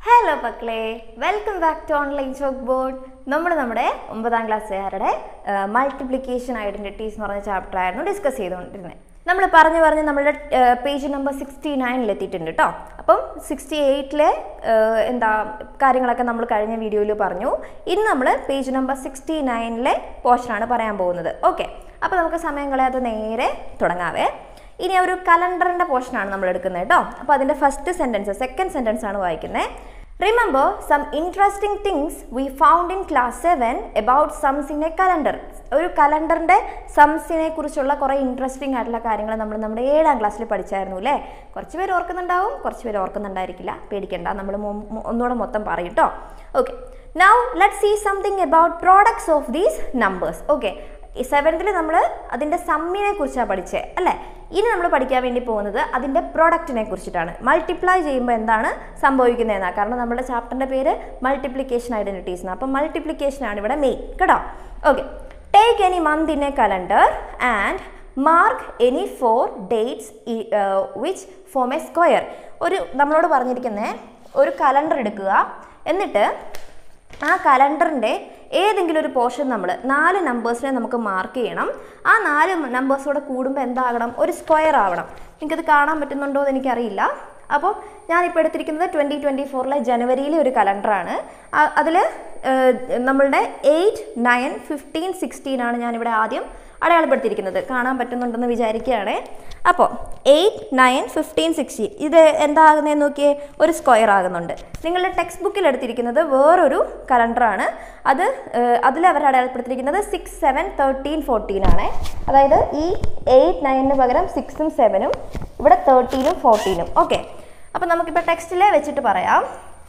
hello മക്കളെ welcome back to online chalk board നമ്മൾ നമ്മുടെ ഒമ്പതാം ക്ലാസ്സുകാരുടെ മൾട്ടിപ്ലിക്കേഷൻ ഐഡൻറ്റിറ്റീസ് എന്ന് പറഞ്ഞ ചാപ്റ്റർ ആയിരുന്നു ഡിസ്കസ് ചെയ്തുകൊണ്ടിരുന്നത് നമ്മൾ പറഞ്ഞു പറഞ്ഞ് നമ്മളുടെ പേജ് നമ്പർ സിക്സ്റ്റി നയനിൽ എത്തിയിട്ടുണ്ട് കേട്ടോ അപ്പം സിക്സ്റ്റി എയ്റ്റിലെ എന്താ കാര്യങ്ങളൊക്കെ നമ്മൾ കഴിഞ്ഞ വീഡിയോയിൽ പറഞ്ഞു ഇന്ന് നമ്മൾ പേജ് നമ്പർ സിക്സ്റ്റി നയനിലെ പോർഷനാണ് പറയാൻ പോകുന്നത് ഓക്കെ അപ്പോൾ നമുക്ക് സമയം കളയാതെ നേരെ തുടങ്ങാവേ ഇനി ഒരു കലണ്ടറിൻ്റെ പോർഷനാണ് നമ്മൾ എടുക്കുന്നത് കേട്ടോ അപ്പോൾ അതിൻ്റെ ഫസ്റ്റ് സെൻറ്റൻസ് സെക്കൻഡ് സെൻറ്റൻസ് ആണ് വായിക്കുന്നത് remember some interesting things we found in class seven about sums in a calendar ഒരു കലണ്ടറിൻ്റെ സംസിനെ കുറിച്ചുള്ള കുറേ ഇൻട്രസ്റ്റിംഗ് ആയിട്ടുള്ള കാര്യങ്ങൾ നമ്മൾ നമ്മുടെ ഏഴാം ക്ലാസ്സിൽ പഠിച്ചായിരുന്നു അല്ലേ കുറച്ച് പേര് ഓർക്കുന്നുണ്ടാവും കുറച്ച് പേര് ഓർക്കുന്നുണ്ടായിരിക്കില്ല പേടിക്കണ്ട നമ്മൾ ഒന്നുകൂടെ മൊത്തം പറയും കേട്ടോ okay now let see something about products of these numbers okay സെവൻത്തിൽ നമ്മൾ അതിൻ്റെ സമ്മിനെ കുറിച്ചാണ് പഠിച്ചത് അല്ലേ ഇനി നമ്മൾ പഠിക്കാൻ വേണ്ടി പോകുന്നത് അതിൻ്റെ പ്രോഡക്റ്റിനെ കുറിച്ചിട്ടാണ് മൾട്ടിപ്ലൈ ചെയ്യുമ്പോൾ എന്താണ് സംഭവിക്കുന്നതെന്നാണ് കാരണം നമ്മുടെ ചാപ്റ്ററിൻ്റെ പേര് മൾട്ടിപ്ലിക്കേഷൻ ഐഡൻറ്റിറ്റീസ് എന്നാണ് അപ്പം മൾട്ടിപ്ലിക്കേഷൻ ആണ് ഇവിടെ മെയിൻ കേട്ടോ okay take any month in a calendar and mark any four dates which form a square ഒരു നമ്മളോട് പറഞ്ഞിരിക്കുന്നത് ഒരു കലണ്ടർ എടുക്കുക എന്നിട്ട് ആ കലണ്ടറിൻ്റെ ഏതെങ്കിലും ഒരു പോർഷൻ നമ്മൾ നാല് നമ്പേഴ്സിനെ നമുക്ക് മാർക്ക് ചെയ്യണം ആ നാല് നമ്പേഴ്സോടെ കൂടുമ്പോൾ എന്താകണം ഒരു സ്ക്വയർ ആവണം നിങ്ങൾക്കത് കാണാൻ പറ്റുന്നുണ്ടോ എന്ന് എനിക്കറിയില്ല അപ്പോൾ ഞാനിപ്പോൾ എടുത്തിരിക്കുന്നത് ട്വൻറ്റി ട്വൻറ്റി ഫോറിലെ ജനുവരിയിലെ ഒരു കലണ്ടറാണ് അതിൽ നമ്മളുടെ എയ്റ്റ് നയൻ ഫിഫ്റ്റീൻ സിക്സ്റ്റീൻ ആണ് ഞാനിവിടെ ആദ്യം അടയാളപ്പെടുത്തിയിരിക്കുന്നത് കാണാൻ പറ്റുന്നുണ്ടെന്ന് വിചാരിക്കുകയാണ് അപ്പോൾ എയ്റ്റ് നയൻ ഫിഫ്റ്റീൻ സിക്സ്റ്റീൻ ഇത് എന്താകുന്നതെന്ന് നോക്കിയേ ഒരു സ്ക്വയർ ആകുന്നുണ്ട് നിങ്ങളുടെ ടെക്സ്റ്റ് ബുക്കിൽ എടുത്തിരിക്കുന്നത് വേറൊരു കലണ്ടറാണ് അത് അതിൽ അവർ അടയാളപ്പെടുത്തിയിരിക്കുന്നത് സിക്സ് സെവൻ തേർട്ടീൻ ഫോർട്ടീൻ ആണ് അതായത് ഈ എയ്റ്റ് നയനിന് പകരം സിക്സും സെവനും ഇവിടെ തേർട്ടീനും ഫോർട്ടീനും ഓക്കെ അപ്പോൾ നമുക്കിപ്പോൾ ടെക്സ്റ്റിലെ വെച്ചിട്ട് പറയാം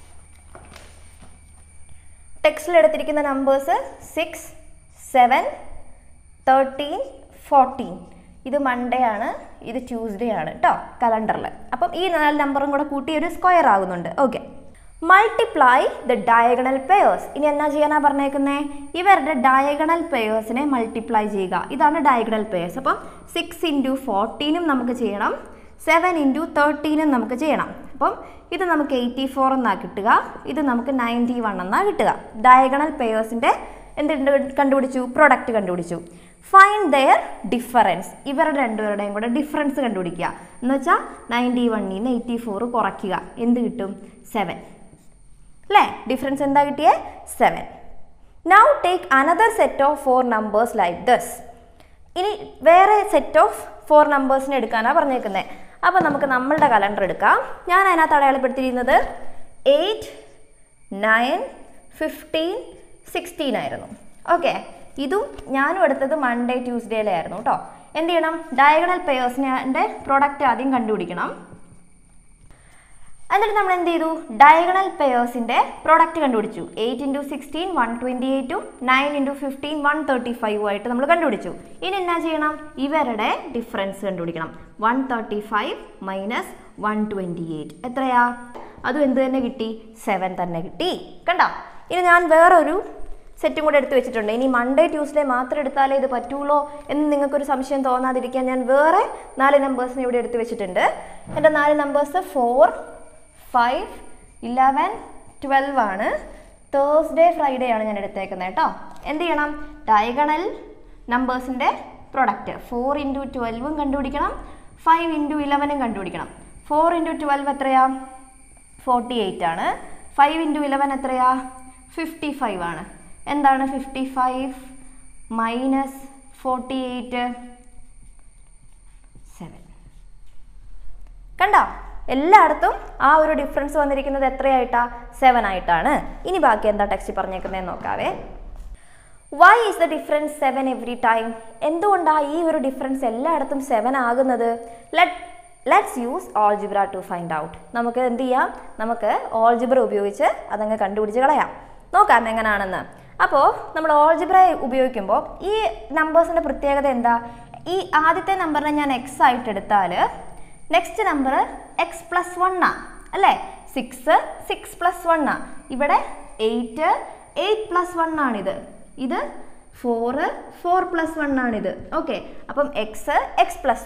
ടെക്സ്റ്റിൽ എടുത്തിരിക്കുന്ന numbers six seven thirteen fourteen ഇത് മൺഡേ ആണ് ഇത് ട്യൂസ്ഡേ ആണ് കേട്ടോ കലണ്ടറിൽ അപ്പം ഈ നാല് നമ്പറും കൂടെ കൂട്ടി ഒരു സ്ക്വയർ ആകുന്നുണ്ട് okay multiply the diagonal pairs ഇനി എന്നാ ചെയ്യാനാ പറഞ്ഞേക്കുന്നത് ഇവരുടെ ഡയഗണൽ പെയേഴ്സിനെ മൾട്ടിപ്ലൈ ചെയ്യുക ഇതാണ് ഡയഗണൽ പെയേഴ്സ് അപ്പം സിക്സ് ഇൻറ്റു ഫോർട്ടീനും നമുക്ക് ചെയ്യണം സെവൻ ഇൻറ്റു തേർട്ടീനും നമുക്ക് ചെയ്യണം അപ്പം ഇത് നമുക്ക് എയ്റ്റി ഫോർ എന്നാണ് കിട്ടുക ഇത് നമുക്ക് നയൻറ്റി വൺ എന്നാണ് കിട്ടുക ഡയഗണൽ പെയേഴ്സിൻ്റെ എന്തുണ്ട് കണ്ടുപിടിച്ചു പ്രൊഡക്റ്റ് കണ്ടുപിടിച്ചു ഫൈൻഡ് ദെയർ ഡിഫറൻസ് ഇവരുടെ രണ്ടുപേരുടെയും കൂടെ ഡിഫറൻസ് കണ്ടുപിടിക്കുക എന്ന് വെച്ചാൽ നയൻറ്റി വണ്ണിൽ നിന്ന് എയ്റ്റി ഫോർ കുറയ്ക്കുക എന്ത് കിട്ടും സെവൻ അല്ലേ ഡിഫറൻസ് എന്താ കിട്ടിയേ seven now take another set of four numbers like this ഇനി വേറെ സെറ്റ് ഓഫ് ഫോർ നമ്പേഴ്സിനെ എടുക്കാനാണ് പറഞ്ഞേക്കുന്നത് അപ്പോൾ നമുക്ക് നമ്മളുടെ കലണ്ടർ എടുക്കാം ഞാൻ അതിനകത്ത് അടയാളപ്പെടുത്തിയിരിക്കുന്നത് എയ്റ്റ് നയൻ ഫിഫ്റ്റീൻ സിക്സ്റ്റീൻ ആയിരുന്നു ഓക്കെ ഇതും ഞാനും എടുത്തത് മൺഡേ ട്യൂസ്ഡേയിലെ ആയിരുന്നു കേട്ടോ എന്ത് ചെയ്യണം ഡയഗണൽ പെയേഴ്സിൻ്റെ പ്രോഡക്റ്റ് ആദ്യം കണ്ടുപിടിക്കണം എന്നിട്ട് നമ്മൾ എന്ത് ചെയ്തു ഡയഗണൽ പെയേഴ്സിൻ്റെ പ്രോഡക്റ്റ് കണ്ടുപിടിച്ചു eight into sixteen one twenty എയ്റ്റും nine into fifteen one thirty ഫൈവും ആയിട്ട് നമ്മൾ കണ്ടുപിടിച്ചു ഇനി എന്നാ ചെയ്യണം ഇവരുടെ ഡിഫറൻസ് കണ്ടുപിടിക്കണം one thirty five minus one twenty eight എത്രയാ അതും എന്ത് തന്നെ കിട്ടി സെവൻ തന്നെ കിട്ടി കണ്ടോ ഇനി ഞാൻ വേറൊരു സെറ്റും കൂടെ എടുത്ത് വെച്ചിട്ടുണ്ട് ഇനി മൺഡേ ട്യൂസ്ഡേ മാത്രം എടുത്താലേ ഇത് പറ്റുള്ളൂ എന്ന് നിങ്ങൾക്കൊരു സംശയം തോന്നാതിരിക്കാൻ ഞാൻ വേറെ നാല് നമ്പേഴ്സിനെ ഇവിടെ എടുത്ത് വെച്ചിട്ടുണ്ട് എൻ്റെ നാല് numbers four five eleven twelve ആണ് തേഴ്സ്ഡേ ഫ്രൈഡേ ആണ് ഞാൻ എടുത്തേക്കുന്നത് കേട്ടോ എന്ത് ചെയ്യണം ഡയഗണൽ നമ്പേഴ്സിൻ്റെ പ്രൊഡക്റ്റ് ഫോർ ഇൻറ്റു ട്വൽവും കണ്ടുപിടിക്കണം ഫൈവ് ഇൻറ്റു ഇലവനും കണ്ടുപിടിക്കണം ഫോർ ഇൻറ്റു ട്വൽവ് എത്രയാ ഫോർട്ടി എയ്റ്റ് ആണ് ഫൈവ് ഇൻറ്റു ഇലവൻ എത്രയാ ഫിഫ്റ്റി ഫൈവ് ആണ് എന്താണ് fifty five minus forty eight seven കണ്ടോ എല്ലായിടത്തും ആ ഒരു ഡിഫറൻസ് വന്നിരിക്കുന്നത് എത്രയായിട്ടാ സെവൻ ആയിട്ടാണ് ഇനി ബാക്കി എന്താ ടെക്സ്റ്റ് പറഞ്ഞേക്കുന്നതെന്ന് നോക്കാവേ why is the difference seven every time എന്തുകൊണ്ടാണ് ഈ ഒരു ഡിഫറൻസ് എല്ലായിടത്തും സെവൻ ആകുന്നത് let let's use algebra to find out നമുക്ക് എന്ത് ചെയ്യാം നമുക്ക് ഓൾജിബ്ര ഉപയോഗിച്ച് അതങ്ങ് കണ്ടുപിടിച്ച് കളയാം നോക്കാം എങ്ങനെയാണെന്ന് അപ്പോൾ നമ്മൾ ഓൾജിബ്ര ഉപയോഗിക്കുമ്പോൾ ഈ നമ്പേഴ്സിൻ്റെ പ്രത്യേകത എന്താ ഈ ആദ്യത്തെ നമ്പറിനെ ഞാൻ എക്സ് ആയിട്ട് എടുത്താൽ next number X plus one ആ അല്ലേ സിക്സ് സിക്സ് പ്ലസ് വൺ ആ ഇവിടെ എയ്റ്റ് എയ്റ്റ് പ്ലസ് വൺ ആണിത് ഇത് ഫോറ് ഫോർ പ്ലസ് വൺ ആണിത് ഓക്കെ അപ്പം എക്സ് എക്സ് പ്ലസ് വൺ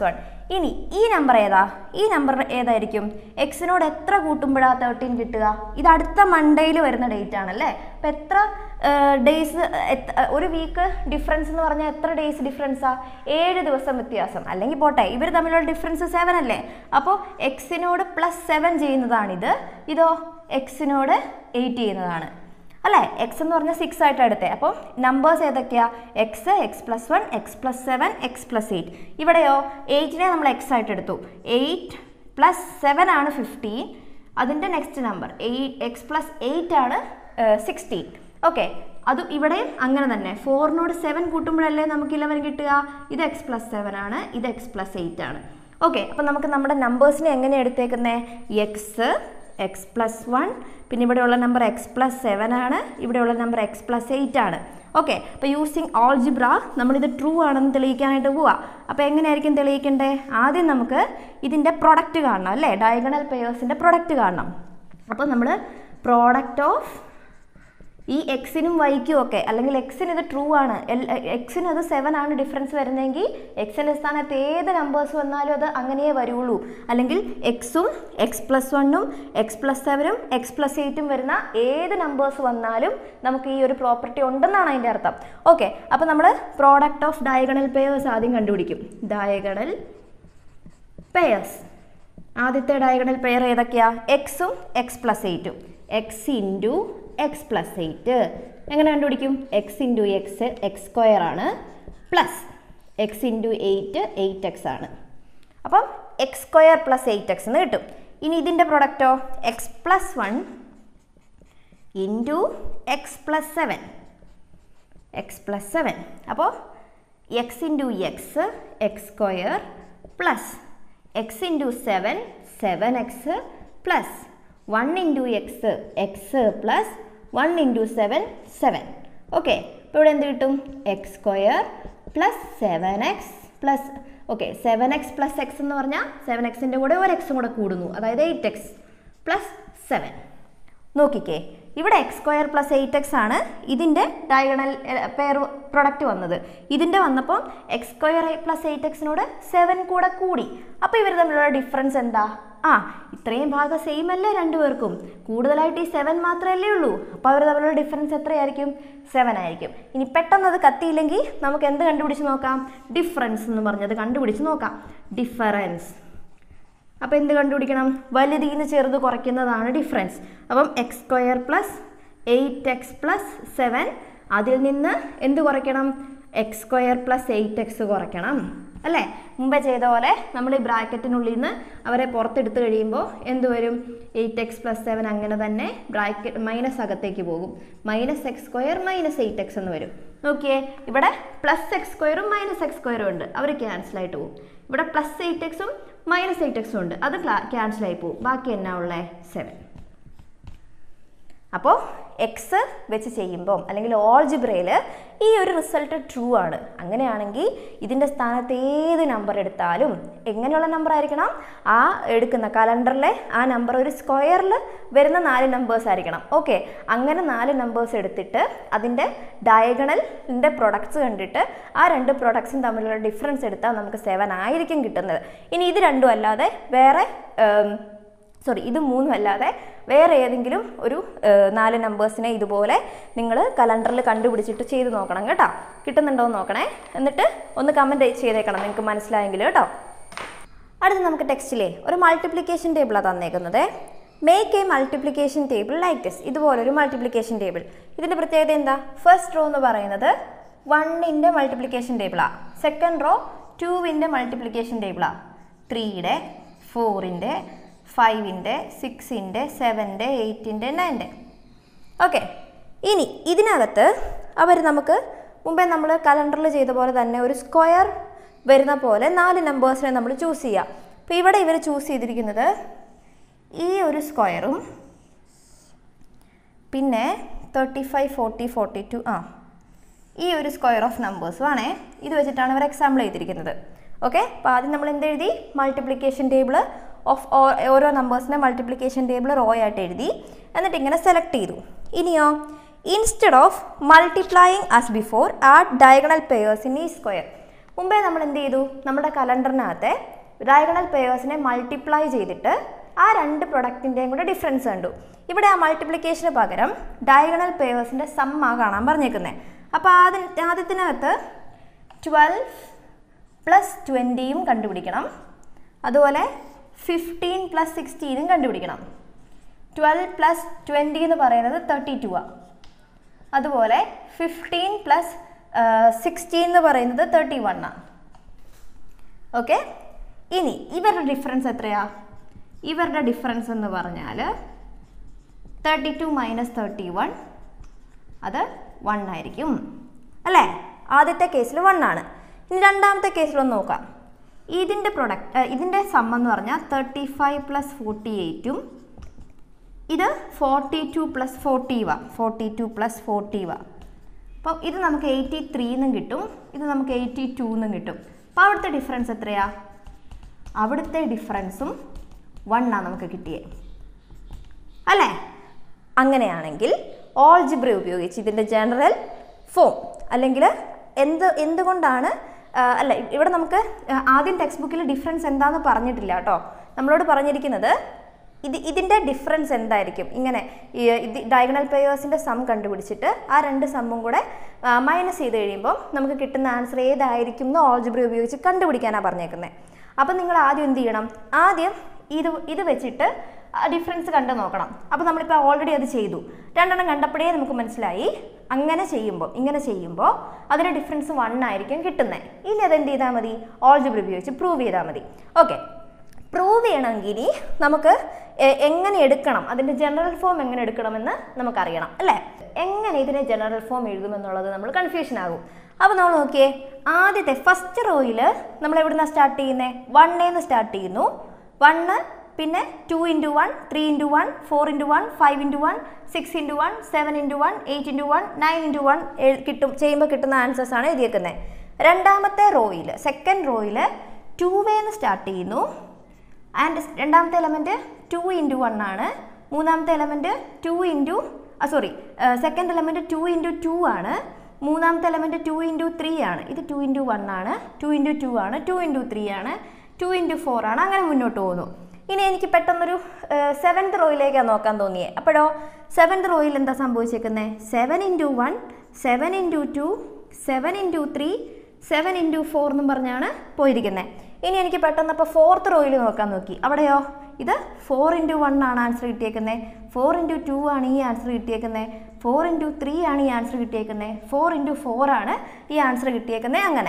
ഇനി ഈ നമ്പർ ഏതാ ഈ നമ്പർ ഏതായിരിക്കും എക്സിനോട് എത്ര കൂട്ടുമ്പോഴാണ് തേർട്ടീൻ കിട്ടുക ഇത് അടുത്ത മൺഡേയിൽ വരുന്ന ഡേറ്റ് ആണല്ലേ അപ്പം എത്ര ഡേയ്സ് ഒരു വീക്ക് ഡിഫറൻസ് എന്ന് പറഞ്ഞാൽ എത്ര ഡേയ്സ് ഡിഫറൻസാ ഏഴ് ദിവസം വ്യത്യാസം അല്ലെങ്കിൽ പോട്ടെ ഇവർ തമ്മിലുള്ള ഡിഫറൻസ് സെവൻ അല്ലേ അപ്പോൾ എക്സിനോട് പ്ലസ് സെവൻ ചെയ്യുന്നതാണിത് ഇതോ എക്സിനോട് എയ്റ്റ് ചെയ്യുന്നതാണ് അല്ലേ എക്സ് എന്ന് പറഞ്ഞാൽ സിക്സ് ആയിട്ട് എടുത്തേ അപ്പോൾ നമ്പേഴ്സ് ഏതൊക്കെയാ X X plus one X plus seven X plus eight ഇവിടെയോ എയ്റ്റിനെ നമ്മൾ എക്സ് ആയിട്ട് എടുത്തു എയ്റ്റ് പ്ലസ് സെവൻ ആണ് ഫിഫ്റ്റീൻ അതിൻ്റെ next number eight X plus eight ആണ് സിക്സ്റ്റീൻ ഓക്കെ അത് ഇവിടെയും അങ്ങനെ തന്നെ ഫോറിനോട് സെവൻ കൂട്ടുമ്പോഴല്ലേ നമുക്ക് ഇലവൻ കിട്ടുക ഇത് എക്സ് പ്ലസ് സെവൻ ആണ് ഇത് എക്സ് പ്ലസ് എയ്റ്റ് ആണ് ഓക്കെ അപ്പം നമുക്ക് നമ്മുടെ നമ്പേഴ്സിനെ എങ്ങനെ എടുത്തേക്കുന്നത് എക്സ് എക്സ് പ്ലസ് വൺ പിന്നെ ഇവിടെയുള്ള നമ്പർ എക്സ് പ്ലസ് സെവൻ ആണ് ഇവിടെയുള്ള നമ്പർ എക്സ് പ്ലസ് എയ്റ്റ് ആണ് ഓക്കെ അപ്പോൾ യൂസിങ് ഓൾജിബ്ര നമ്മളിത് ട്രൂ ആണെന്ന് തെളിയിക്കാനായിട്ട് പോവാം അപ്പോൾ എങ്ങനെയായിരിക്കും തെളിയിക്കേണ്ടത് ആദ്യം നമുക്ക് ഇതിൻ്റെ പ്രൊഡക്റ്റ് കാണണം അല്ലേ ഡയഗണൽ പെയേഴ്സിൻ്റെ പ്രൊഡക്റ്റ് കാണണം അപ്പോൾ നമ്മൾ പ്രോഡക്റ്റ് ഓഫ് ഈ എക്സിനും വൈക്കും ഒക്കെ അല്ലെങ്കിൽ എക്സിന് ഇത് ട്രൂ ആണ് എക്സിന് അത് സെവൻ ആണ് ഡിഫറൻസ് വരുന്നതെങ്കിൽ എക്സിൻ്റെ സ്ഥാനത്ത് ഏത് നമ്പേഴ്സ് വന്നാലും അത് അങ്ങനെയേ വരുള്ളൂ അല്ലെങ്കിൽ എക്സും എക്സ് പ്ലസ് വണ്ണും എക്സ് പ്ലസ് സെവനും എക്സ് പ്ലസ് എയ്റ്റും വരുന്ന ഏത് നമ്പേഴ്സ് വന്നാലും നമുക്ക് ഈ ഒരു പ്രോപ്പർട്ടി ഉണ്ടെന്നാണ് അതിൻ്റെ അർത്ഥം ഓക്കെ അപ്പോൾ നമ്മൾ പ്രോഡക്റ്റ് ഓഫ് ഡയഗണൽ പെയേഴ്സ് ആദ്യം കണ്ടുപിടിക്കും ഡയഗണൽ പെയേഴ്സ് ആദ്യത്തെ ഡയഗണൽ പെയർ ഏതൊക്കെയാ എക്സും എക്സ് പ്ലസ് എയ്റ്റും X into X plus eight എങ്ങനെ കണ്ടുപിടിക്കും X into X X square ആണ് plus X into eight eight X ആണ് അപ്പം X square plus eight X എന്ന് കിട്ടും ഇനി ഇതിൻ്റെ പ്രൊഡക്റ്റോ X plus one into X plus seven X plus seven അപ്പോൾ X into X X square plus X into seven seven X plus one into X X plus one into seven seven okay ഇപ്പോൾ ഇവിടെ എന്ത് കിട്ടും X square plus seven X plus okay seven X plus X എന്ന് പറഞ്ഞാൽ seven എക്സിൻ്റെ കൂടെ ഒരു എക്സും കൂടെ കൂടുന്നു അതായത് എയ്റ്റ് എക്സ് പ്ലസ് സെവൻ നോക്കിക്കേ ഇവിടെ X square plus eight X ആണ് ഇതിൻ്റെ ഡയഗണൽ പെയർ പ്രൊഡക്റ്റ് വന്നത് ഇതിൻ്റെ വന്നപ്പോൾ എക്സ് സ്ക്വയർ പ്ലസ് എയ്റ്റ് എക്സിനോട് സെവൻ കൂടെ കൂടി അപ്പോൾ ഇവർ തമ്മിലുള്ള ഡിഫറൻസ് എന്താ ആ ഇത്രയും ഭാഗം സെയിം അല്ലേ രണ്ടുപേർക്കും കൂടുതലായിട്ട് ഈ സെവൻ മാത്രമല്ലേ ഉള്ളൂ അപ്പോൾ അവർ തമ്മിലുള്ള ഡിഫറൻസ് എത്രയായിരിക്കും സെവൻ ആയിരിക്കും ഇനി പെട്ടെന്ന് അത് കത്തിയില്ലെങ്കിൽ നമുക്ക് എന്ത് കണ്ടുപിടിച്ച് നോക്കാം ഡിഫറൻസ് എന്ന് പറഞ്ഞത് കണ്ടുപിടിച്ച് നോക്കാം ഡിഫറൻസ് അപ്പോൾ എന്ത് കണ്ടുപിടിക്കണം വലുതിൽ നിന്ന് ചെറുത് കുറയ്ക്കുന്നതാണ് ഡിഫറൻസ് അപ്പം X square plus eight X plus seven അതിൽ നിന്ന് എന്ത് കുറയ്ക്കണം X square plus eight X കുറയ്ക്കണം അല്ലേ മുമ്പേ ചെയ്ത പോലെ നമ്മൾ ഈ ബ്രാക്കറ്റിനുള്ളിൽ നിന്ന് അവരെ പുറത്തെടുത്ത് കഴിയുമ്പോൾ എന്ത് വരും എയ്റ്റ് എക്സ് പ്ലസ് സെവൻ അങ്ങനെ തന്നെ ബ്രാക്കറ്റ് മൈനസ് അകത്തേക്ക് പോകും minus X square minus eight X എന്ന് വരും നോക്കിയേ ഇവിടെ പ്ലസ് എക്സ് സ്ക്വയറും മൈനസ് എക്സ് സ്ക്വയറും ഉണ്ട് അവർ ക്യാൻസൽ ആയിട്ട് പോകും ഇവിടെ പ്ലസ് എയ്റ്റ് എക്സും മൈനസ് എയ്റ്റ് എക്സും ഉണ്ട് അത് ക്യാൻസൽ ആയി പോകും ബാക്കി എന്നാ ഉള്ളത് സെവൻ അപ്പോൾ എക്സ് വെച്ച് ചെയ്യുമ്പം അല്ലെങ്കിൽ ഓൾജിബ്രയിൽ ഈ ഒരു റിസൾട്ട് ട്രൂ ആണ് അങ്ങനെയാണെങ്കിൽ ഇതിൻ്റെ സ്ഥാനത്ത് ഏത് നമ്പർ എടുത്താലും എങ്ങനെയുള്ള നമ്പർ ആയിരിക്കണം ആ എടുക്കുന്ന കലണ്ടറിലെ ആ നമ്പർ ഒരു സ്ക്വയറിൽ വരുന്ന നാല് നമ്പേഴ്സ് ആയിരിക്കണം ഓക്കെ അങ്ങനെ നാല് നമ്പേഴ്സ് എടുത്തിട്ട് അതിൻ്റെ ഡയഗണലിൻ്റെ പ്രൊഡക്ട്സ് കണ്ടിട്ട് ആ രണ്ട് പ്രൊഡക്ട്സും തമ്മിലുള്ള ഡിഫറൻസ് എടുത്താൽ നമുക്ക് സെവൻ ആയിരിക്കും കിട്ടുന്നത് ഇനി ഇത് രണ്ടും അല്ലാതെ വേറെ സോറി ഇത് മൂന്നും അല്ലാതെ വേറെ ഏതെങ്കിലും ഒരു നാല് നമ്പേഴ്സിനെ ഇതുപോലെ നിങ്ങൾ കലണ്ടറിൽ കണ്ടുപിടിച്ചിട്ട് ചെയ്ത് നോക്കണം കേട്ടോ കിട്ടുന്നുണ്ടോ എന്ന് നോക്കണേ എന്നിട്ട് ഒന്ന് കമൻറ്റ് ചെയ്തേക്കണം നിങ്ങൾക്ക് മനസ്സിലായെങ്കിൽ കേട്ടോ അടുത്ത് നമുക്ക് ടെക്സ്റ്റിലെ ഒരു മൾട്ടിപ്ലിക്കേഷൻ ടേബിളാണ് തന്നേക്കുന്നത് make a multiplication table like this ഇതുപോലൊരു മൾട്ടിപ്ലിക്കേഷൻ ടേബിൾ ഇതിൻ്റെ പ്രത്യേകത എന്താ ഫസ്റ്റ് റോ എന്ന് പറയുന്നത് വണ്ണിൻ്റെ മൾട്ടിപ്ലിക്കേഷൻ ടേബിളാണ് സെക്കൻഡ് റോ ടൂവിൻ്റെ മൾട്ടിപ്ലിക്കേഷൻ ടേബിളാണ് ത്രീയുടെ ഫോറിൻ്റെ ഫൈവിൻ്റെ സിക്സിൻ്റെ സെവൻ്റെ എയ്റ്റിൻ്റെ നയൻ്റെ ഓക്കെ ഇനി ഇതിനകത്ത് അവർ നമുക്ക് മുമ്പേ നമ്മൾ കലണ്ടറിൽ ചെയ്ത പോലെ തന്നെ ഒരു സ്ക്വയർ വരുന്ന പോലെ നാല് നമ്പേഴ്സിനെ നമ്മൾ ചൂസ് ചെയ്യാം അപ്പോൾ ഇവിടെ ഇവർ ചൂസ് ചെയ്തിരിക്കുന്നത് ഈ ഒരു സ്ക്വയറും പിന്നെ thirty five forty forty two ആ ഈ ഒരു സ്ക്വയർ ഓഫ് നമ്പേഴ്സും ആണേ ഇത് വെച്ചിട്ടാണ് ഇവർ എക്സാമ്പിൾ ചെയ്തിരിക്കുന്നത് ഓക്കെ അപ്പോൾ ആദ്യം നമ്മൾ എന്ത് എഴുതി മൾട്ടിപ്ലിക്കേഷൻ ടേബിൾ ഓഫ് ഓരോ നമ്പേഴ്സിൻ്റെ മൾട്ടിപ്ലിക്കേഷൻ ടേബിൾ റോ ആയിട്ട് എഴുതി എന്നിട്ട് ഇങ്ങനെ സെലക്ട് ചെയ്തു ഇനിയോ instead of multiplying as before add diagonal pairs in ഈ സ്ക്വയർ മുമ്പേ നമ്മൾ എന്ത് ചെയ്തു നമ്മുടെ കലണ്ടറിനകത്തെ ഡയഗണൽ പേയേഴ്സിനെ മൾട്ടിപ്ലൈ ചെയ്തിട്ട് ആ രണ്ട് പ്രൊഡക്റ്റിൻ്റെയും കൂടെ ഡിഫറൻസ് കണ്ടു ഇവിടെ ആ മൾട്ടിപ്ലിക്കേഷന് പകരം ഡയഗണൽ പേയേഴ്സിൻ്റെ സമ്മ കാണാൻ പറഞ്ഞേക്കുന്നത് അപ്പോൾ ആദ്യ ആദ്യത്തിനകത്ത് ട്വൽവ് പ്ലസ് ട്വൻറ്റിയും കണ്ടുപിടിക്കണം അതുപോലെ ഫിഫ്റ്റീൻ പ്ലസ് സിക്സ്റ്റീനും കണ്ടുപിടിക്കണം ട്വൽവ് പ്ലസ് ട്വൻറ്റി എന്ന് പറയുന്നത് തേർട്ടി ടു ആണ് അതുപോലെ ഫിഫ്റ്റീൻ പ്ലസ് സിക്സ്റ്റീൻ എന്ന് പറയുന്നത് തേർട്ടി വൺ ആണ് ഓക്കെ ഇനി ഇവരുടെ ഡിഫറൻസ് എത്രയാ ഇവരുടെ ഡിഫറൻസ് എന്ന് പറഞ്ഞാൽ thirty two minus thirty one അത് വൺ ആയിരിക്കും അല്ലേ ആദ്യത്തെ കേസിൽ വൺ ആണ് ഇനി രണ്ടാമത്തെ കേസിലൊന്ന് നോക്കാം ഇതിൻ്റെ പ്രൊഡക്റ്റ് ഇതിൻ്റെ സം എന്ന് പറഞ്ഞാൽ തേർട്ടി ഫൈവ് പ്ലസ് ഫോർട്ടി എയ്റ്റും ഇത് forty two plus forty one forty two plus forty one അപ്പം ഇത് നമുക്ക് എയ്റ്റി ത്രീ എന്നും കിട്ടും ഇത് നമുക്ക് എയ്റ്റി ടു എന്നും കിട്ടും അപ്പോൾ അവിടുത്തെ ഡിഫറൻസ് എത്രയാ അവിടുത്തെ ഡിഫറൻസും വണ്ണാണ് നമുക്ക് കിട്ടിയത് അല്ലേ അങ്ങനെയാണെങ്കിൽ ഓൾജിബ്ര ഉപയോഗിച്ച് ഇതിൻ്റെ ജനറൽ ഫോം അല്ലെങ്കിൽ എന്ത് എന്തുകൊണ്ടാണ് ആ, അല്ല ഇവിടെ നമുക്ക് ആ, ആദ്യം ടെക്സ്റ്റ് ബുക്കിൽ ഡിഫറൻസ് എന്താണെന്ന് പറഞ്ഞിട്ടില്ല കേട്ടോ നമ്മളോട് പറഞ്ഞിരിക്കുന്നത് ഇത് ഇതിൻ്റെ ഡിഫറൻസ് എന്തായിരിക്കും ഇങ്ങനെ ഈ ഇത് ഡയഗണൽ പേയേഴ്സിൻ്റെ സം കണ്ടുപിടിച്ചിട്ട് ആ രണ്ട് സമ്മും കൂടെ മൈനസ് ചെയ്ത് കഴിയുമ്പോൾ നമുക്ക് കിട്ടുന്ന ആൻസർ ഏതായിരിക്കും എന്ന് ഓൾജിബ്ര ഉപയോഗിച്ച് കണ്ടുപിടിക്കാനാണ് പറഞ്ഞേക്കുന്നത് അപ്പം നിങ്ങൾ ആദ്യം എന്ത് ചെയ്യണം ആദ്യം ഇത് ഇത് വെച്ചിട്ട് ഡിഫറൻസ് കണ്ടു നോക്കണം അപ്പോൾ നമ്മളിപ്പോൾ ഓൾറെഡി അത് ചെയ്തു രണ്ടെണ്ണം കണ്ടപ്പോഴേ നമുക്ക് മനസ്സിലായി അങ്ങനെ ചെയ്യുമ്പോൾ ഇങ്ങനെ ചെയ്യുമ്പോൾ അതിന് ഡിഫറൻസ് വൺ ആയിരിക്കും കിട്ടുന്നത് ഇനി അതെന്ത് ചെയ്താൽ മതി ഓൾജിബ്ര ഉപയോഗിച്ച് പ്രൂവ് ചെയ്താൽ മതി ഓക്കെ പ്രൂവ് ചെയ്യണമെങ്കിൽ നമുക്ക് എ- എങ്ങനെ എടുക്കണം അതിൻ്റെ ജനറൽ ഫോം എങ്ങനെ എടുക്കണമെന്ന് നമുക്കറിയണം അല്ലേ എങ്ങനെ ഇതിനെ ജനറൽ ഫോം എഴുതുമെന്നുള്ളത് നമ്മൾ കൺഫ്യൂഷൻ ആകും അപ്പോൾ നമ്മൾ നോക്കിയേ ആദ്യത്തെ ഫസ്റ്റ് റോയിൽ നമ്മൾ എവിടുന്നാണ് സ്റ്റാർട്ട് ചെയ്യുന്നത് വണ്ണേന്ന് സ്റ്റാർട്ട് ചെയ്യുന്നു വണ്ണ് പിന്നെ two into one three into one four into one five into one six into one seven into one eight into one nine into one കിട്ടും ചെയ്യുമ്പോൾ കിട്ടുന്ന ആൻസേഴ്സ് ആണ് എഴുതിയേക്കുന്നത് രണ്ടാമത്തെ റോയിൽ സെക്കൻഡ് റോയിൽ ടു വേന്ന് സ്റ്റാർട്ട് ചെയ്യുന്നു ആൻഡ് രണ്ടാമത്തെ എലമെൻറ്റ് ടു ഇൻറ്റു വൺ ആണ് മൂന്നാമത്തെ element two into sorry second element two into two ആണ് മൂന്നാമത്തെ എലമെൻറ്റ് ടു ഇൻറ്റു ത്രീ ആണ് ഇത് ടു ഇൻറ്റു വൺ ആണ് ടു ഇൻറ്റു ടു ആണ് ടു ഇൻറ്റു ത്രീ ആണ് ടു ഇൻറ്റു ഫോർ ആണ് അങ്ങനെ മുന്നോട്ട് പോകുന്നു ഇനി എനിക്ക് പെട്ടെന്നൊരു സെവൻത് റോയിലേക്കാണ് നോക്കാൻ തോന്നിയേ അപ്പോഴോ സെവൻത് റോയിൽ എന്താ സംഭവിച്ചേക്കുന്നത് seven into one seven into two seven into three seven into four എന്നും പറഞ്ഞാണ് പോയിരിക്കുന്നത് ഇനി എനിക്ക് പെട്ടെന്ന് അപ്പോൾ ഫോർത്ത് റോയിൽ നോക്കാൻ നോക്കി അവിടെയോ ഇത് ഫോർ ഇൻറ്റു വൺ ആണ് ആൻസർ കിട്ടിയേക്കുന്നത് ഫോർ ഇൻറ്റു ടു ആണ് ഈ ആൻസർ കിട്ടിയേക്കുന്നത് ഫോർ ഇൻറ്റു ത്രീ ആണ് ഈ ആൻസർ കിട്ടിയേക്കുന്നത് ഫോർ ഇൻറ്റു ഫോർ ആണ് ഈ ആൻസർ കിട്ടിയേക്കുന്നത് അങ്ങനെ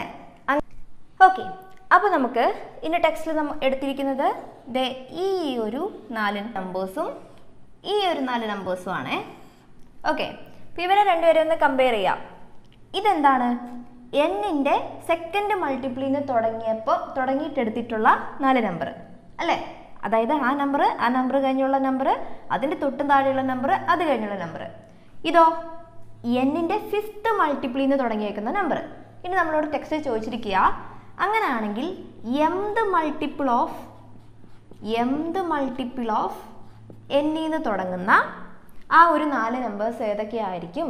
ഓക്കെ അപ്പോൾ നമുക്ക് ഇന്ന് ടെക്സ്റ്റിൽ നമ്മൾ എടുത്തിരിക്കുന്നത് ദേ ഈ ഒരു നാല് നമ്പേഴ്സും ഈ ഒരു നാല് നമ്പേഴ്സും ആണേ ഓക്കെ അപ്പോൾ ഇവരെ രണ്ടുപേരെ ഒന്ന് കമ്പയർ ചെയ്യാം ഇതെന്താണ് എന്നിൻ്റെ സെക്കൻഡ് മൾട്ടിപ്ലിന്ന് തുടങ്ങിയപ്പോൾ തുടങ്ങിയിട്ടെടുത്തിട്ടുള്ള നാല് നമ്പർ അല്ലേ അതായത് ആ നമ്പർ ആ നമ്പർ കഴിഞ്ഞുള്ള നമ്പർ അതിൻ്റെ തൊട്ടും താഴെയുള്ള നമ്പർ അത് കഴിഞ്ഞുള്ള നമ്പർ ഇതോ എന്നിൻ്റെ ഫിഫ്ത്ത് മൾട്ടിപ്ലിന്ന് തുടങ്ങിയേക്കുന്ന നമ്പർ ഇനി നമ്മളോട് ടെക്സ്റ്റ് ചോദിച്ചിരിക്കുക അങ്ങനെയാണെങ്കിൽ mth multiple of mth multiple of എന്നിന്ന് തുടങ്ങുന്ന ആ ഒരു നാല് നമ്പേഴ്സ് ഏതൊക്കെയായിരിക്കും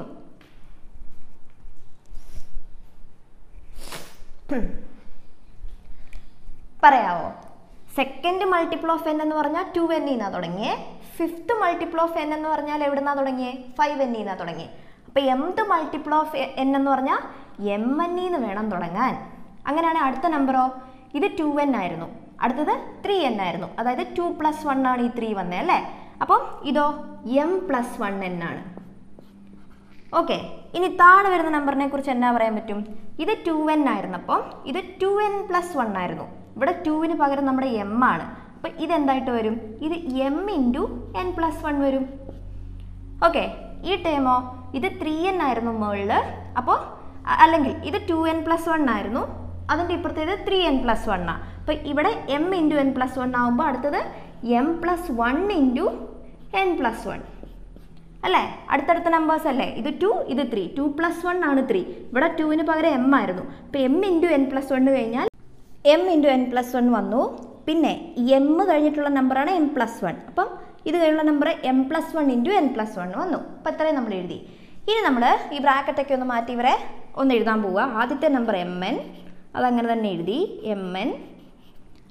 പറയാവോ സെക്കൻഡ് മൾട്ടിപ്പിൾ ഓഫ് എൻ എന്ന് പറഞ്ഞാൽ ടു എൻ എന്നാ തുടങ്ങിയേ ഫിഫ്ത്ത് മൾട്ടിപ്പിൾ ഓഫ് എൻ എന്ന് പറഞ്ഞാൽ എവിടുന്നാ തുടങ്ങിയേ ഫൈവ് എൻ എന്നാ തുടങ്ങി അപ്പോൾ എംത് മൾട്ടിപ്പിൾ ഓഫ് എൻ എന്ന് പറഞ്ഞാൽ എം എൻ എന്ന് വേണം തുടങ്ങാൻ അങ്ങനെയാണെങ്കിൽ അടുത്ത നമ്പറോ ഇത് ടു എൻ ആയിരുന്നു അടുത്തത് ത്രീ എൻ ആയിരുന്നു അതായത് ടു പ്ലസ് വൺ ആണ് ഈ ത്രീ വന്നത് അല്ലേ അപ്പം ഇതോ എം പ്ലസ് വൺ എൻ ആണ് ഓക്കെ ഇനി താഴെ വരുന്ന നമ്പറിനെ കുറിച്ച് എന്നാ പറയാൻ പറ്റും ഇത് ടു എൻ ആയിരുന്നപ്പം ഇത് ടു എൻ പ്ലസ് വൺ ആയിരുന്നു ഇവിടെ ടുവിന് പകരം നമ്മുടെ എം ആണ് അപ്പം ഇതെന്തായിട്ട് വരും ഇത് M into N plus one വരും ഓക്കെ ഈ ടേമോ ഇത് ത്രീ എൻ ആയിരുന്നു മുകളിൽ അപ്പോൾ അല്ലെങ്കിൽ ഇത് ടു എൻ പ്ലസ് വൺ ആയിരുന്നു അതിൻ്റെ ഇപ്പുറത്തേത് ത്രീ എൻ പ്ലസ് വൺ ആണ് അപ്പോൾ ഇവിടെ M into N plus one ആകുമ്പോൾ അടുത്തത് M plus one into N plus one അല്ലേ അടുത്തടുത്ത നമ്പേഴ്സ് അല്ലേ ഇത് ടു ഇത് ത്രീ ടു പ്ലസ് വൺ ആണ് ത്രീ ഇവിടെ ടുവിന് പകരം എം ആയിരുന്നു അപ്പോൾ M into N plus one കഴിഞ്ഞാൽ M into N plus one വന്നു പിന്നെ എം കഴിഞ്ഞിട്ടുള്ള നമ്പറാണ് എം പ്ലസ് വൺ അപ്പം ഇത് കഴിഞ്ഞുള്ള number M plus one into N plus one വന്നു അപ്പോൾ ഇത്രയും നമ്മൾ എഴുതി ഇനി നമ്മൾ ഈ ബ്രാക്കറ്റൊക്കെ ഒന്ന് മാറ്റി ഇവരെ ഒന്ന് എഴുതാൻ പോവുക ആദ്യത്തെ നമ്പർ എം എൻ അതങ്ങനെ തന്നെ എഴുതി എം എൻ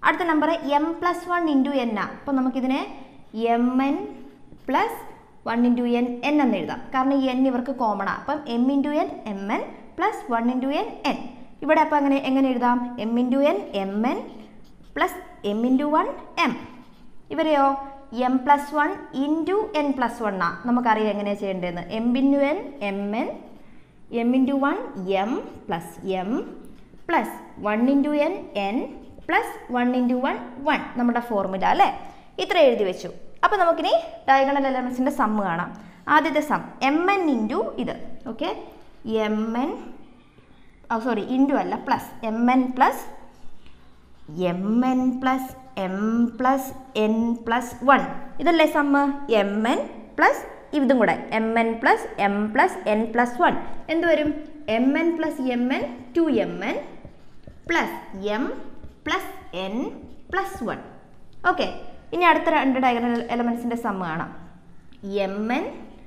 അടുത്ത number M plus one into N ആ അപ്പോൾ നമുക്കിതിനെ M N plus one into N N എന്ന് എഴുതാം കാരണം ഈ എൻ ഇവർക്ക് കോമൺ ആണ് അപ്പം M into N M N plus one into N N ഇവിടെ അപ്പോൾ അങ്ങനെ എങ്ങനെ എഴുതാം M into N M N plus M into one M ഇവരെയോ M plus one into N plus one ആ നമുക്കറിയാം എങ്ങനെയാണ് ചെയ്യേണ്ടതെന്ന് M into N M N M into one M plus M plus one into N N plus one into one one നമ്മുടെ formula അല്ലേ ഇത്ര എഴുതി വെച്ചു അപ്പോൾ നമുക്കിനി ഡയഗണൽ എലമെൻസിൻ്റെ സമ്മ് കാണാം ആദ്യത്തെ സം എം എൻ ഇൻറ്റു ഇത് okay M N sorry into അല്ല plus M N plus M N plus M plus N plus one ഇതല്ലേ സമ്മ് എം എൻ പ്ലസ് ഇതും കൂടെ M N plus M plus N plus one എന്ത് വരും M N plus M N two M N plus M plus N plus one okay ഇനി അടുത്ത രണ്ട് diagonal എലമെൻസിൻ്റെ sum കാണാം എം എൻ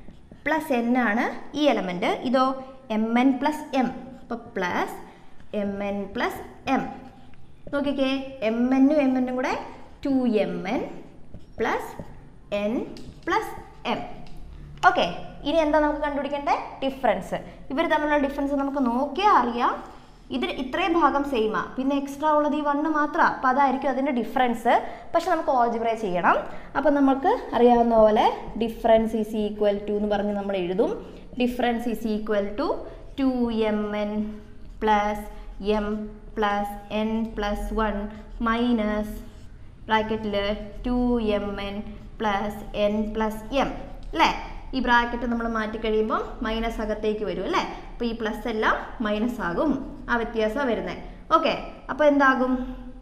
പ്ലസ് എൻ ആണ് ഈ എലമെൻറ്റ് ഇതോ എം എൻ പ്ലസ് എം അപ്പോൾ plus M N plus M നോക്കിക്കേ എം എന്നും എം എന്നും കൂടെ two M N plus N plus M okay ഇനി എന്താ നമുക്ക് കണ്ടുപിടിക്കേണ്ടത് ഡിഫറൻസ് ഇവർ തമ്മിലുള്ള ഡിഫറൻസ് നമുക്ക് നോക്കിയാൽ അറിയാം ഇതിൽ ഇത്രയും ഭാഗം സെയിമാ പിന്നെ എക്സ്ട്രാ ഉള്ളത് ഈ വണ്ണ് മാത്രമാണ് അപ്പോൾ അതായിരിക്കും അതിൻ്റെ ഡിഫറൻസ് പക്ഷെ നമുക്ക് ഓൾജിബ്ര ചെയ്യണം അപ്പോൾ നമുക്ക് അറിയാവുന്ന പോലെ ഡിഫറൻസ് ഈസ് ഈക്വൽ ടു എന്ന് പറഞ്ഞ് നമ്മൾ എഴുതും difference is equal to two M N plus M plus N plus one minus ബ്രാക്കറ്റിൽ two M N plus N plus M അല്ലേ ഈ ബ്രാക്കറ്റ് നമ്മൾ മാറ്റി കഴിയുമ്പോൾ മൈനസ് അകത്തേക്ക് വരും അല്ലേ അപ്പോൾ ഈ പ്ലസ് എല്ലാം മൈനസ് ആകും ആ വ്യത്യാസം വരുന്നത് ഓക്കെ അപ്പോൾ എന്താകും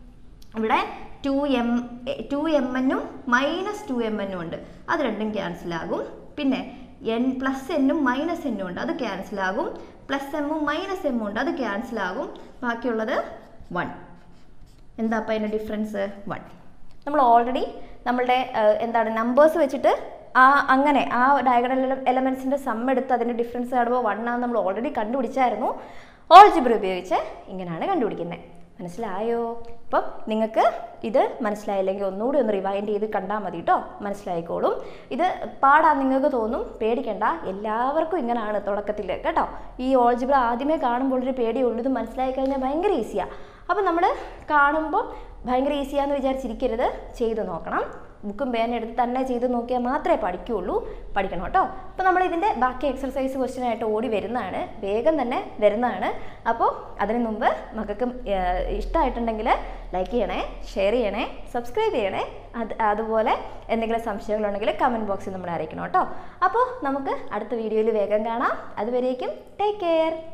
ഇവിടെ ടു എം ടു എം എന്നും മൈനസ് ടു എം എന്നും ഉണ്ട് അത് രണ്ടും ക്യാൻസൽ ആകും പിന്നെ എൻ പ്ലസ് എന്നും മൈനസ് എന്നും ഉണ്ട് അത് ക്യാൻസൽ ആകും പ്ലസ് എമ്മും മൈനസ് എമ്മും ഉണ്ട് അത് ക്യാൻസൽ ആകും ബാക്കിയുള്ളത് വൺ എന്താ അപ്പോൾ അതിൻ്റെ ഡിഫറൻസ് വൺ നമ്മൾ ഓൾറെഡി നമ്മളുടെ എന്താണ് നമ്പേഴ്സ് വെച്ചിട്ട് ആ അങ്ങനെ ആ ഡയഗണൽ എലമെൻസിൻ്റെ സം എടുത്ത് അതിൻ്റെ ഡിഫറൻസ് കാണുമ്പോൾ വൺ ആണെന്ന് നമ്മൾ ഓൾറെഡി കണ്ടുപിടിച്ചായിരുന്നു ഓൾജിബ്ര ഉപയോഗിച്ച് ഇങ്ങനെയാണ് കണ്ടുപിടിക്കുന്നത് മനസ്സിലായോ അപ്പം നിങ്ങൾക്ക് ഇത് മനസ്സിലായില്ലെങ്കിൽ ഒന്നുകൂടി ഒന്ന് റിവൈൻഡ് ചെയ്ത് കണ്ടാൽ മതി കേട്ടോ മനസ്സിലായിക്കോളും ഇത് പാടാ നിങ്ങൾക്ക് തോന്നും പേടിക്കണ്ട എല്ലാവർക്കും ഇങ്ങനെയാണ് തുടക്കത്തിൽ കേട്ടോ ഈ ഓൾജിബ്ര ആദ്യമേ കാണുമ്പോൾ ഒരു പേടിയുള്ളൂ ഇത് മനസ്സിലായി കഴിഞ്ഞാൽ ഭയങ്കര ഈസിയാണ് അപ്പം നമ്മൾ കാണുമ്പോൾ ഭയങ്കര ഈസിയാന്ന് വിചാരിച്ചിരിക്കരുത് ചെയ്ത് നോക്കണം ബുക്കും പേന എടുത്ത് തന്നെ ചെയ്ത് നോക്കിയാൽ മാത്രമേ പഠിക്കുകയുള്ളൂ പഠിക്കണം കേട്ടോ അപ്പോൾ നമ്മൾ ഇതിൻ്റെ ബാക്കി എക്സർസൈസ് ക്വസ്റ്റ്യൻ ആയിട്ട് ഓടി വരുന്നതാണ് വേഗം തന്നെ വരുന്നതാണ് അപ്പോൾ അതിന് മുമ്പ് മക്കൾക്ക് ഇഷ്ടമായിട്ടുണ്ടെങ്കിൽ ലൈക്ക് ചെയ്യണേ ഷെയർ ചെയ്യണേ സബ്സ്ക്രൈബ് ചെയ്യണേ അത് അതുപോലെ എന്തെങ്കിലും സംശയങ്ങളുണ്ടെങ്കിൽ കമൻറ്റ് ബോക്സിൽ നമ്മളെ അറിയിക്കണം കേട്ടോ അപ്പോൾ നമുക്ക് അടുത്ത വീഡിയോയിൽ വേഗം കാണാം അതുവരേക്കും ടേക്ക് കെയർ